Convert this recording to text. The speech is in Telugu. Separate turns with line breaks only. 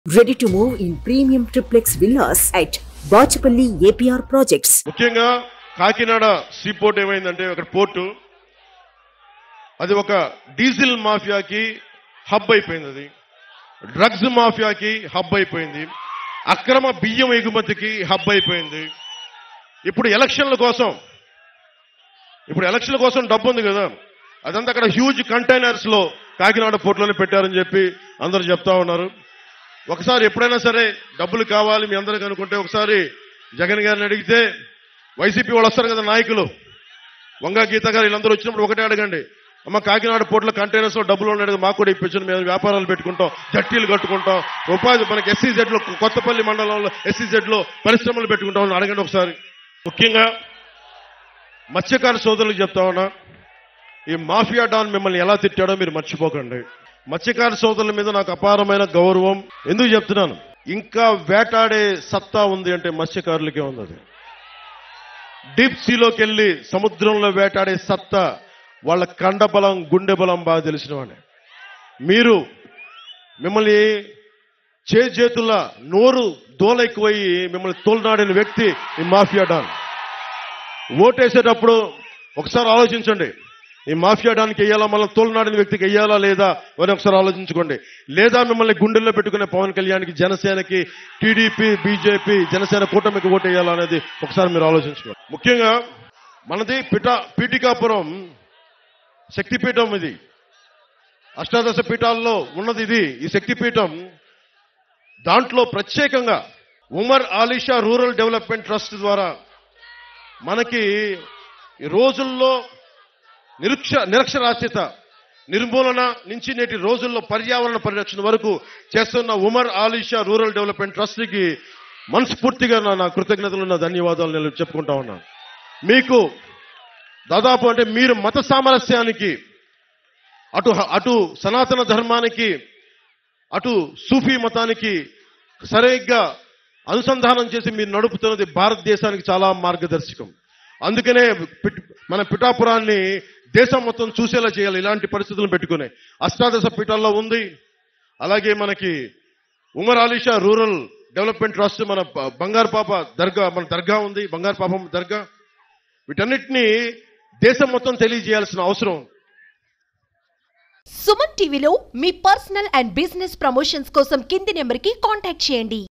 Ready to move in premium triplex villas at Bachapalli APR Projects.
ముఖ్యంగా కాకినాడ సీ పోర్ట్ ఏమైందంటే అక్కడ పోర్టు అది ఒక డీజిల్ మాఫియాకి హబ్ అయిపోయింది అది డ్రగ్స్ మాఫియాకి హబ్ అయిపోయింది అక్రమ బియ్యం ఎగుమతికి హబ్ అయిపోయింది ఇప్పుడు ఎలక్షన్ల కోసం ఇప్పుడు ఎలక్షన్ల కోసం డబ్బు ఉంది కదా అదంతా అక్కడ హ్యూజ్ కంటైనర్స్ లో కాకినాడ పోర్టులోనే పెట్టారని చెప్పి అందరూ చెప్తా ఉన్నారు ఒకసారి ఎప్పుడైనా సరే డబ్బులు కావాలి మీ అందరికి అనుకుంటే ఒకసారి జగన్ గారిని అడిగితే వైసీపీ వాళ్ళు వస్తారు కదా నాయకులు వంగ గీత గారు వీళ్ళందరూ వచ్చినప్పుడు ఒకటే అడగండి అమ్మ కాకినాడ పోర్టులో కంటైనర్స్ లో డబ్బులు ఉన్నాయి మాకు కూడా ఇప్పించండి మేము వ్యాపారాలు పెట్టుకుంటాం జట్టీలు కట్టుకుంటాం ఉపాధి మనకి ఎస్సీజెడ్ లో కొత్తపల్లి మండలంలో ఎస్సీజెడ్ లో పరిశ్రమలు పెట్టుకుంటాం అని అడగండి ఒకసారి ముఖ్యంగా మత్స్యకార సోదరులకు చెప్తా ఉన్నా ఈ మాఫియా డాన్ మిమ్మల్ని ఎలా తిట్టాడో మీరు మర్చిపోకండి మత్స్యకార సోదరుల మీద నాకు అపారమైన గౌరవం ఎందుకు చెప్తున్నాను ఇంకా వేటాడే సత్తా ఉంది అంటే మత్స్యకారులకే ఉంది అది డీప్ సీలోకి వెళ్ళి సముద్రంలో వేటాడే సత్తా వాళ్ళ కండ బలం గుండె బలం బాగా తెలిసిన వాడే మీరు మిమ్మల్ని చేతుల నోరు దోల ఎక్కువయ్యి మిమ్మల్ని తోలనాడిన వ్యక్తి ఈ మాఫియా డాన్ ఓటేసేటప్పుడు ఒకసారి ఆలోచించండి ఈ మాఫియా డానికి వెయ్యాలా మళ్ళీ తోలనాడిన వ్యక్తికి వెయ్యాలా లేదా అని ఒకసారి ఆలోచించుకోండి లేదా మిమ్మల్ని గుండెల్లో పెట్టుకునే పవన్ కళ్యాణ్కి జనసేనకి టీడీపీ బీజేపీ జనసేన కూటమికి ఓటేయాలా అనేది ఒకసారి మీరు ఆలోచించుకోండి ముఖ్యంగా మనది పిఠా పీఠికాపురం శక్తిపీఠం ఇది అష్టాదశ పీఠాల్లో ఉన్నది ఇది ఈ శక్తిపీఠం దాంట్లో ప్రత్యేకంగా Umar Alisha rural development trust ద్వారా మనకి ఈ రోజుల్లో నిరుక్ష నిరక్షరాస్యత నిర్మూలన నుంచి నేటి రోజుల్లో పర్యావరణ పరిరక్షణ వరకు చేస్తున్న ఉమర్ ఆలిషా రూరల్ డెవలప్మెంట్ ట్రస్ట్కి మనస్ఫూర్తిగా నా నా కృతజ్ఞతలు నా ధన్యవాదాలు నేను చెప్పుకుంటా ఉన్నాను మీకు దాదాపు అంటే మీరు మత సామరస్యానికి అటు అటు సనాతన ధర్మానికి అటు సూఫీ మతానికి సరిగ్గా అనుసంధానం చేసి మీరు నడుపుతున్నది భారతదేశానికి చాలా మార్గదర్శకం అందుకనే పిట్- మన పిఠాపురాన్ని దేశం మొత్తం చూసేలా చేయాలి ఇలాంటి పరిస్థితులను పెట్టుకుని అష్టాదశ పీఠాల్లో ఉంది అలాగే మనకి Umar Alisha rural development trust మన బ- బంగారు పాప దర్గా మన దర్గా ఉంది బంగారు పాపం దర్గా వీటన్నిటినీ దేశం మొత్తం తెలియజేయాల్సిన అవసరం ఉంది.
సుమన్ టీవీలో మీ పర్సనల్ అండ్ బిజినెస్ ప్రమోషన్స్ కోసం కింది నెంబర్కి కాంటాక్ట్ చేయండి